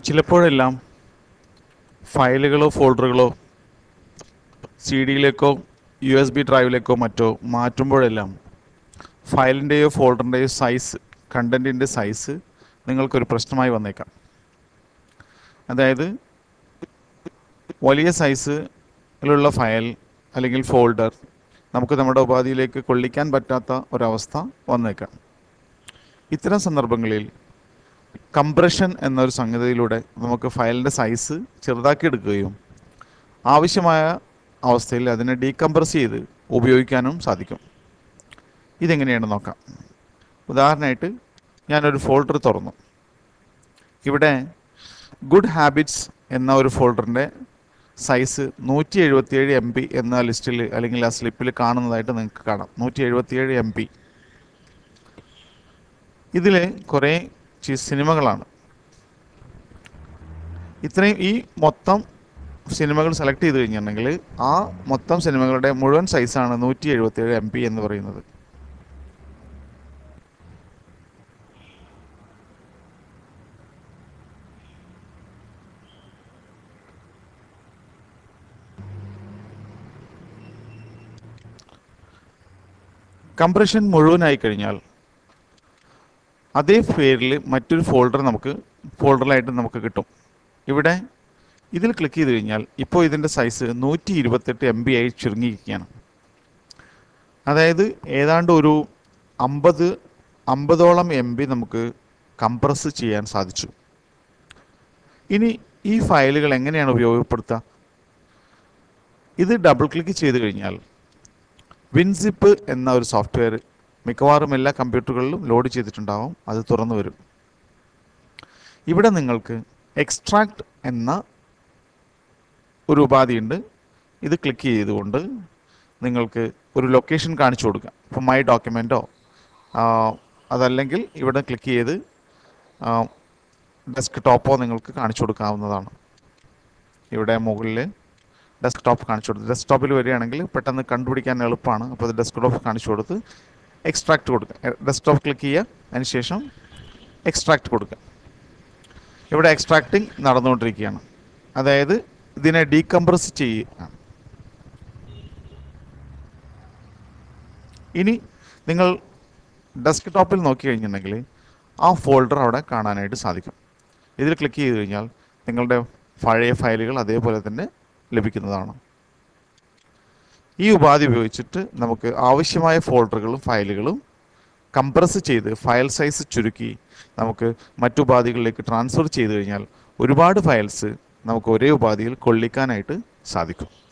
ചിലപ്പോഴെല്ലാം ഫയലുകളോ ഫോൾഡറുകളോ സി ഡിയിലേക്കോ യു എസ് ബി ഡ്രൈവിലേക്കോ മറ്റോ മാറ്റുമ്പോഴെല്ലാം ഫയലിൻ്റെയോ ഫോൾഡറിൻ്റെയോ സൈസ് കണ്ടൻറ്റിൻ്റെ സൈസ് നിങ്ങൾക്കൊരു പ്രശ്നമായി വന്നേക്കാം അതായത് വലിയ സൈസിലുള്ള ഫയൽ അല്ലെങ്കിൽ ഫോൾഡർ നമുക്ക് നമ്മുടെ ഉപാധിയിലേക്ക് കൊള്ളിക്കാൻ പറ്റാത്ത ഒരവസ്ഥ വന്നേക്കാം ഇത്തരം സന്ദർഭങ്ങളിൽ കംപ്രഷൻ എന്നൊരു സംഗതിയിലൂടെ നമുക്ക് ഫയലിൻ്റെ സൈസ് ചെറുതാക്കി എടുക്കുകയും ആവശ്യമായ അവസ്ഥയിൽ അതിനെ ഡീകംപ്രസ് ചെയ്ത് ഉപയോഗിക്കാനും സാധിക്കും ഇതെങ്ങനെയാണ് നോക്കാം ഉദാഹരണമായിട്ട് ഞാനൊരു ഫോൾഡർ തുറന്നു ഇവിടെ ഗുഡ് ഹാബിറ്റ്സ് എന്ന ഒരു ഫോൾഡറിൻ്റെ സൈസ് നൂറ്റി എഴുപത്തിയേഴ് എം പി എന്ന ലിസ്റ്റിൽ അല്ലെങ്കിൽ ആ സ്ലിപ്പിൽ കാണുന്നതായിട്ട് നിങ്ങൾക്ക് കാണാം നൂറ്റി എഴുപത്തിയേഴ് എം പി ഇതിൽ കുറേ ചി- സിനിമകളാണ് ഇത്രയും ഈ മൊത്തം സിനിമകൾ സെലക്ട് ചെയ്ത് കഴിഞ്ഞിട്ടുണ്ടെങ്കിൽ ആ മൊത്തം സിനിമകളുടെ മുഴുവൻ സൈസാണ് നൂറ്റി എഴുപത്തിയേഴ് എം പി എന്ന് പറയുന്നത് കംപ്രഷൻ മുഴുവനായി കഴിഞ്ഞാൽ അതേ പേരിൽ മറ്റൊരു ഫോൾഡർ നമുക്ക് ഫോൾഡറിലായിട്ട് നമുക്ക് കിട്ടും ഇവിടെ ഇതിൽ ക്ലിക്ക് ചെയ്ത് കഴിഞ്ഞാൽ ഇപ്പോൾ ഇതിൻ്റെ സൈസ് നൂറ്റി ഇരുപത്തെട്ട് എം ബി ആയി ചുരുങ്ങിയിരിക്കുകയാണ് അതായത് ഏതാണ്ട് ഒരു അമ്പത് അമ്പതോളം എം ബി നമുക്ക് കംപ്രസ് ചെയ്യാൻ സാധിച്ചു ഇനി ഈ ഫയലുകൾ എങ്ങനെയാണ് ഉപയോഗപ്പെടുത്തുക ഇത് ഡബിൾ ക്ലിക്ക് ചെയ്ത് കഴിഞ്ഞാൽ വിൻസിപ്പ് എന്ന ഒരു സോഫ്റ്റ്വെയർ മിക്കവാറും എല്ലാ കമ്പ്യൂട്ടറുകളിലും ലോഡ് ചെയ്തിട്ടുണ്ടാവും അത് തുറന്നു വരും ഇവിടെ നിങ്ങൾക്ക് എക്സ്ട്രാക്ട് എന്ന ഒരു ഉപാധിയുണ്ട് ഇത് ക്ലിക്ക് ചെയ്തുകൊണ്ട് നിങ്ങൾക്ക് ഒരു ലൊക്കേഷൻ കാണിച്ചു കൊടുക്കാം ഇപ്പോൾ മൈ ഡോക്യുമെൻറ്റോ അതല്ലെങ്കിൽ ഇവിടെ ക്ലിക്ക് ചെയ്ത് ഡെസ്ക് ടോപ്പോ നിങ്ങൾക്ക് കാണിച്ചു കൊടുക്കാവുന്നതാണ് ഇവിടെ മുകളിൽ ഡെസ്ക്ടോപ്പ് കാണിച്ചു കൊടുത്ത് ഡെസ്ക്ടോപ്പിൽ വരികയാണെങ്കിൽ പെട്ടെന്ന് കണ്ടുപിടിക്കാൻ എളുപ്പമാണ് അപ്പോൾ അത് ഡെസ്ക്ടോപ്പ് കാണിച്ചു കൊടുത്ത് എക്സ്ട്രാക്ട് കൊടുക്കുക ഡെസ്ക്ടോപ്പ് ക്ലിക്ക് ചെയ്യുക അതിനുശേഷം എക്സ്ട്രാക്ട് കൊടുക്കുക ഇവിടെ എക്സ്ട്രാക്റ്റിംഗ് നടന്നുകൊണ്ടിരിക്കുകയാണ് അതായത് ഇതിനെ ഡീകംപ്രസ് ചെയ്യുക ഇനി നിങ്ങൾ ഡെസ്ക്ടോപ്പിൽ നോക്കി കഴിഞ്ഞിട്ടുണ്ടെങ്കിൽ ആ ഫോൾഡർ അവിടെ കാണാനായിട്ട് സാധിക്കും ഇതിൽ ക്ലിക്ക് ചെയ്ത് കഴിഞ്ഞാൽ നിങ്ങളുടെ പഴയ ഫയലുകൾ അതേപോലെ തന്നെ ലഭിക്കുന്നതാണ് ഈ ഉപാധി ഉപയോഗിച്ചിട്ട് നമുക്ക് ആവശ്യമായ ഫോൾഡറുകളും ഫയലുകളും കംപ്രസ് ചെയ്ത് ഫയൽ സൈസ് ചുരുക്കി നമുക്ക് മറ്റു ഉപാധികളിലേക്ക് ട്രാൻസ്ഫർ ചെയ്ത് കഴിഞ്ഞാൽ ഒരുപാട് ഫയൽസ് നമുക്ക് ഒരേ ഉപാധിയിൽ കൊള്ളിക്കാനായിട്ട് സാധിക്കും